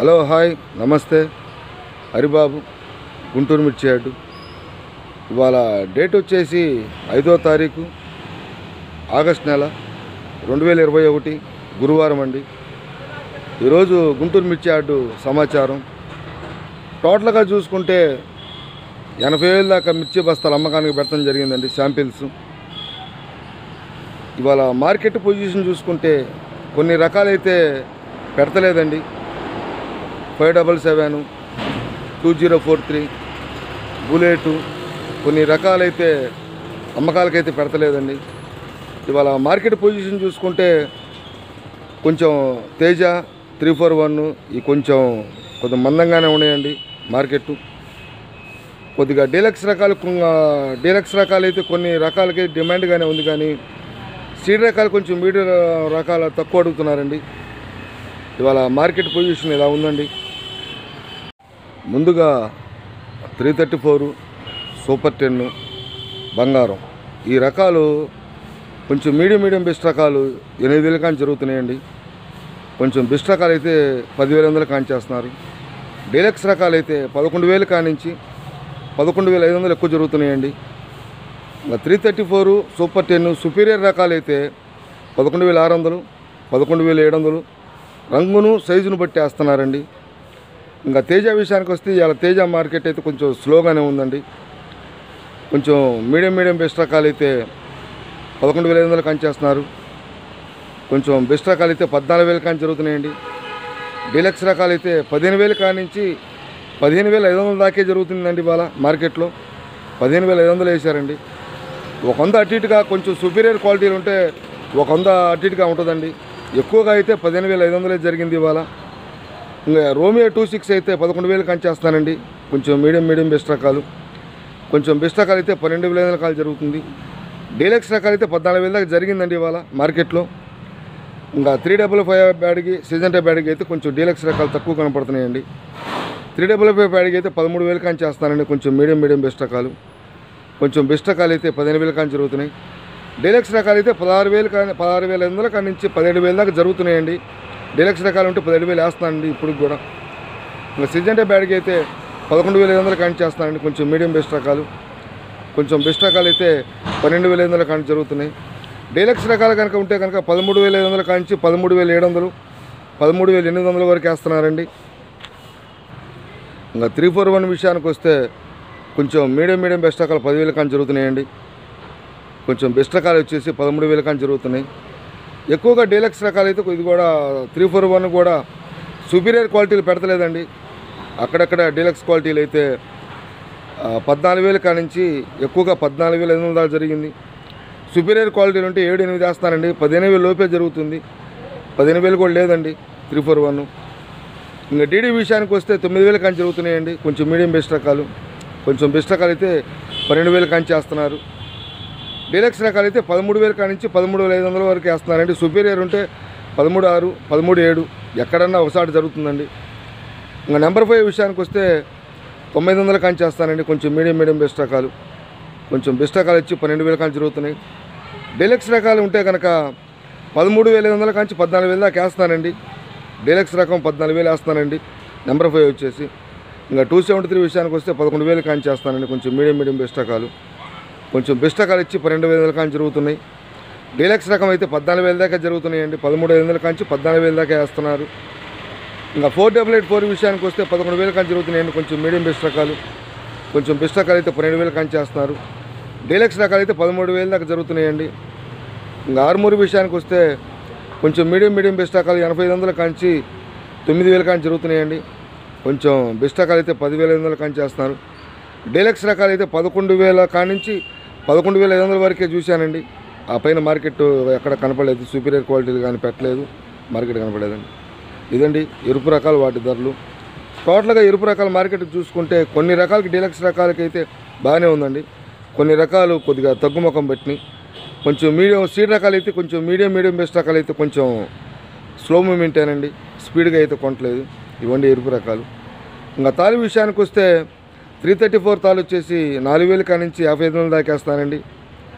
hello hi నమస్తే హరిబాబు గుంటూరు మిర్చి yard ఇవాళ డేట్ వచ్చేసి ఐదో తారీఖు ఆగస్ట్ నెల రెండు వేల ఇరవై ఒకటి గురువారం అండి ఈరోజు గుంటూరు మిర్చి యార్డు సమాచారం టోటల్గా చూసుకుంటే ఎనభై వేల దాకా మిర్చి బస్తాలు అమ్మకానికి పెట్టడం జరిగిందండి శాంపిల్స్ ఇవాళ మార్కెట్ పొజిషన్ చూసుకుంటే కొన్ని రకాలైతే పెడతలేదండి five double seven two zero four three bullet కొన్ని రకాలైతే అమ్మకాలకైతే పెడతలేదండి ఇవాళ మార్కెట్ పొజిషన్ చూసుకుంటే కొంచెం తేజ త్రీ ఫోర్ వన్ ఈ కొంచెం కొంచెం మందంగానే ఉన్నాయండి మార్కెట్ కొద్దిగా డీలక్స్ రకాలు కొం- డీలక్స్ రకాలు అయితే కొన్ని రకాలకి డిమాండ్గానే ఉంది కానీ సీడ్ రకాలు కొంచెం మీడియం రకాల తక్కువ అడుగుతున్నారండి ఇవాళ మార్కెట్ పొజిషన్ ఇలా ఉందండి ముందుగా three thirty four super ten బంగారం ఈ రకాలు కొంచెం మీడియం మీడియం బెస్ట్ రకాలు ఎనిమిది వేలు కానీ జరుగుతున్నాయండి కొంచెం బెస్ట్ రకాలు అయితే పదివేల వందలు కాంచేస్తున్నారు డీలక్స్ రకాలు అయితే పదకొండు వేలు కానించి పదకొండు వేల ఐదు వందలు ఎక్కువ జరుగుతున్నాయండి ఇంకా three thirty four super ten superior రకాలు అయితే పదకొండు వేల ఆరు వందలు పదకొండు వేల ఏడు వందలు రంగును సైజును బట్టి వేస్తున్నారండి ఇంకా తేజ విషయానికి వస్తే ఇవాళ తేజ మార్కెట్ అయితే కొంచెం స్లోగానే ఉందండి కొంచెం మీడియం మీడియం బెస్ట్ రకాలు అయితే పదకొండు వేల ఐదు వందలు కంచేస్తున్నారు కొంచెం బెస్ట్ రకాలు అయితే పద్నాలుగు వేలు కానీ జరుగుతున్నాయండి డీలక్స్ రకాలు అయితే పదిహేను వేలు కానించి పదిహేను వేల ఐదు వందల దాకే జరుగుతుందండి ఇవాళ మార్కెట్లో పదిహేను వేల ఐదు వందలు వేసారండి ఒక వంద అటు ఇటుగా కొంచెం సుపీరియర్ క్వాలిటీలు ఉంటే ఒక వంద అటు ఇటుగా ఉంటుందండి ఎక్కువగా అయితే పదిహేను వేల ఐదు వందలే జరిగింది ఇవాళ ఇంకా రోమియో టూ సిక్స్ అయితే పదకొండు వేలు కంచేస్తానండి కొంచెం మీడియం మీడియం బెస్ట్ రకాలు కొంచెం బెస్ట్ రకాలు అయితే పన్నెండు వేల ఐదు వందల రకాలు జరుగుతుంది డీలక్స్ రకాలు అయితే పద్నాలుగు వేల దాకా జరిగిందండి ఇవాళ మార్కెట్లో ఇంకా త్రీ డబుల్ ఫైవ్ బ్యాడ్కి సీజన్ టైప్ బ్యాడ్కి అయితే కొంచెం డీలక్స్ రకాలు తక్కువ కనపడుతున్నాయండి త్రీ డబుల్ ఫైవ్ బ్యాడ్కి అయితే పదమూడు వేలు కానీ చేస్తానండి కొంచెం మీడియం మీడియం బెస్ట్ రకాలు కొంచెం బెస్ట్ రకాలు అయితే పదిహేను వేలు కానీ జరుగుతున్నాయి డీలక్స్ రకాలు అయితే పదహారు వేలు కానీ పదహారు వేల ఐదు వందల కాడి నుంచి పదిహేడు వేల దాకా జరుగుతున్నాయండి డీలక్స్ రకాలు ఉంటే పదిహేడు వేలు వేస్తానండి ఇప్పుడు కూడా ఇంకా సీజన్ టైప్ బ్యాడ్కి అయితే పదకొండు వేల ఐదు వందలు కానీ చేస్తానండి కొంచెం మీడియం బెస్ట్ రకాలు కొంచెం బెస్ట్ రకాలు అయితే పన్నెండు వేల ఐదు వందల కానీ జరుగుతున్నాయి డీలక్స్ రకాలు కనుక ఉంటే కనుక పదమూడు వేల ఐదు వందల కాంచి పదమూడు వేల ఏడు వందలు పదమూడు వేల ఎనిమిది వందల వరకు వేస్తున్నారండి ఇంకా త్రీ ఫోర్ వన్ విషయానికి వస్తే కొంచెం మీడియం మీడియం బెస్ట్ రకాలు పదివేల కానీ జరుగుతున్నాయండి కొంచెం బెస్ట్ రకాలు వచ్చేసి పదమూడు వేల కానీ జరుగుతున్నాయి ఎక్కువగా డీలక్స్ రకాలు అయితే ఇది కూడా త్రీ ఫోర్ వన్ కూడా సుపీరియర్ క్వాలిటీలు పెడతలేదండి అక్కడక్కడ డీలక్స్ క్వాలిటీలు అయితే ఆ, పద్నాలుగు వేలు కానించి ఎక్కువగా పద్నాలుగు వేల ఐదు వందల దాకా జరిగింది సుపీరియర్ క్వాలిటీలు ఉంటే ఏడు ఎనిమిది వేస్తానండి పదిహేను వేలు లోపే జరుగుతుంది పదిహేను వేలు కూడా లేదండి త్రీ ఫోర్ వన్ ఇంకా డీడీ విషయానికి వస్తే తొమ్మిది వేలు కానీ జరుగుతున్నాయండి కొంచెం మీడియం బెస్ట్ రకాలు కొంచెం బెస్ట్ రకాలు అయితే పన్నెండు వేలు కానీ చేస్తున్నారు డీలక్స్ రకాలు అయితే పదమూడు వేలు కానించి పదమూడు వేల ఐదు వందల వరకు వేస్తున్నారండి సుపీరియర్ ఉంటే పదమూడు ఆరు పదమూడు ఏడు ఎక్కడన్నా ఒకసారి జరుగుతుందండి ఇంకా నెంబర్ ఫైవ్ విషయానికి వస్తే తొమ్మిది వందల కాని చేస్తానండి కొంచెం మీడియం మీడియం బెస్ట్ రకాలు కొంచెం బెస్ట్ రకాలు వచ్చి పన్నెండు వేల కాని జరుగుతున్నాయి డీలక్స్ రకాలు ఉంటే కనుక పదమూడు వేల ఐదు వందల కాంచి పద్నాలుగు వేల దాకా వేస్తానండి డీలక్స్ రకం పద్నాలుగు వేలు వేస్తానండి నెంబర్ ఫైవ్ వచ్చేసి ఇంకా టూ సెవెంటీ త్రీ విషయానికి వస్తే పదకొండు వేలు కాంచి చేస్తానండి కొంచెం మీడియం మీడియం బెస్ట్ రకాలు కొంచెం బెస్ట్ రకాలు ఇచ్చి పన్నెండు వేల కాంచి జరుగుతున్నాయి డీలక్స్ రకం అయితే పద్నాలుగు వేల దాకా జరుగుతున్నాయండి పదమూడు ఐదు వందల కాంచి పద్నాలుగు వేల దాకా వేస్తున్నారు ఇంకా ఫోర్ డబుల్ ఎయిట్ ఫోర్ విషయానికి వస్తే పదకొండు వేల కాంచి జరుగుతున్నాయండి కొంచెం మీడియం బెస్ట్ రకాలు కొంచెం బెస్ట్ రకాలు అయితే పన్నెండు వేల కాంచి చేస్తున్నారు డీలక్స్ రకాలు అయితే పదమూడు వేల దాకా జరుగుతున్నాయండి ఇంకా ఆరుమూరు విషయానికి వస్తే కొంచెం మీడియం మీడియం బెస్ట్ రకాలు ఎనభై ఐదు వందల కాంచి తొమ్మిది వేల కాంచి జరుగుతున్నాయండి కొంచెం బెస్ట్ రకాలు అయితే పదివేల ఐదు వందల కాంచి చేస్తున్నారు డీలక్స్ రకాలు అయితే పదకొండు వేల కానించి పదకొండు వేల ఐదు వందల వరకే చూశానండి ఆ పైన మార్కెట్ ఎక్కడ కనపడలేదు సూపీరియర్ క్వాలిటీలు కానీ పెట్టలేదు మార్కెట్ కనపడలేదండి ఇదండి ఎరుపు రకాలు వాటి ధరలు టోటల్గా ఎరుపు రకాల మార్కెట్ చూసుకుంటే కొన్ని రకాలకి డీలక్స్ రకాలకి అయితే బాగానే ఉందండి కొన్ని రకాలు కొద్దిగా తగ్గుముఖం పెట్టినాయి కొంచెం మీడియం సీడ్ రకాలు అయితే కొంచెం మీడియం మీడియం బెస్ట్ రకాలు అయితే కొంచెం స్లో మూమెంటేనండి స్పీడ్గా అయితే కొనట్లేదు ఇవ్వండి ఎరుపు రకాలు ఇంకా తాలి విషయానికి వస్తే త్రీ థర్టీ ఫోర్ తాలు వచ్చేసి నాలుగు వేలు కానించి యాభై ఐదు వందలు దాకేస్తానండి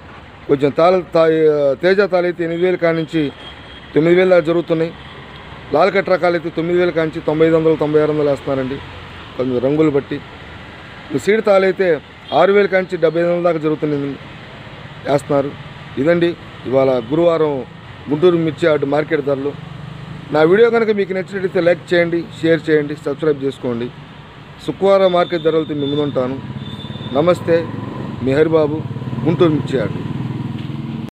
కొంచెం తాళ తా తేజ తాళి అయితే ఎనిమిది వేలు కానించి తొమ్మిది వేలు దాకా జరుగుతున్నాయి లాల్ కట్ రకాలు అయితే తొమ్మిది వేల కాంచి తొంభై ఐదు వందలు తొంభై ఆరు వందలు వేస్తున్నారండి కొంచెం రంగులు బట్టి ఈ సీడ్ తాలు అయితే ఆరు వేల కాంచి డెబ్బై ఐదు వందల దాకా జరుగుతుంది వేస్తున్నారు ఇదండి ఇవాళ గురువారం గుంటూరు మిర్చి అటు మార్కెట్ ధరలు నా వీడియో కనుక మీకు నచ్చినట్లయితే లైక్ చేయండి షేర్ చేయండి సబ్స్క్రైబ్ చేసుకోండి శుక్రవారం మార్కెట్ ధరలతో మిమ్మల్ని ఉంటాను నమస్తే మీ హరిబాబు గుంటూరు మిర్చి ఆడు